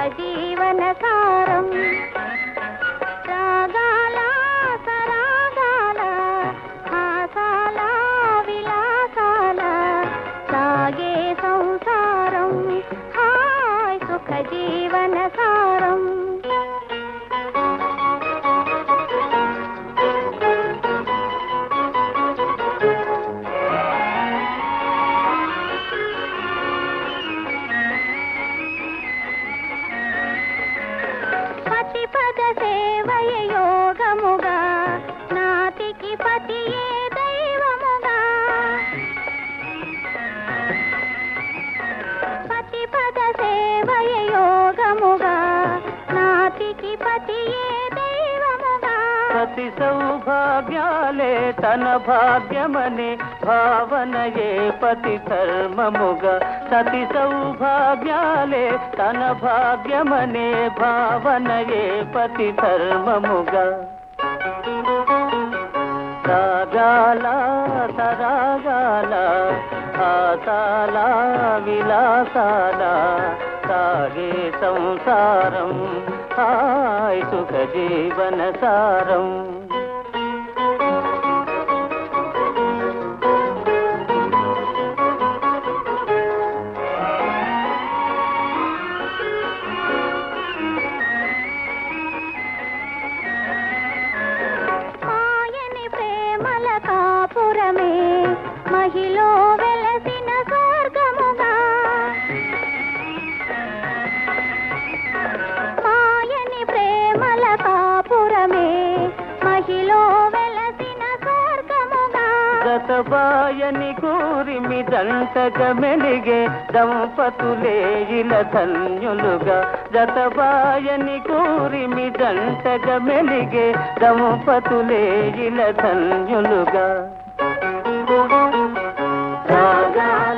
జీవన సారం రాగాల సరాగాల హాసాల విలాసాల సాగే సంసారం హాయ్ సుఖ జీవన సారం పతి పద సేవయ యోగముగా నాతికి పతియే దైవముగా పతి పద సేవయ యోగముగా నాతికి పతియే దైవముగా సతి సౌభాగ్యాలే తన భాగ్యమనే భావనయే పతి ధర్మముగా సతి సౌభాగ్యాలే తన భాగ్యమనే భావనయే పతి ధర్మముగా రాగాల సరాగాల ఆసాల విలాసాల సాగే సంసారం హాయ్ సుఖ జీవన సారం మాయని ప్రేమల కాపురమే మహిలో వెలసిన స్వర్గముగా మాయని ప్రేమల కాపురమే మహిలో వెలసిన స్వర్గముగా గతబాయని కూరిమి దంటగా మెలిగే దంపతులే ఇల ధన్యులుగా గతబాయని కూరిమి దంటగా మెలిగే దంపతులే ఇల ధన్యులుగా రాగా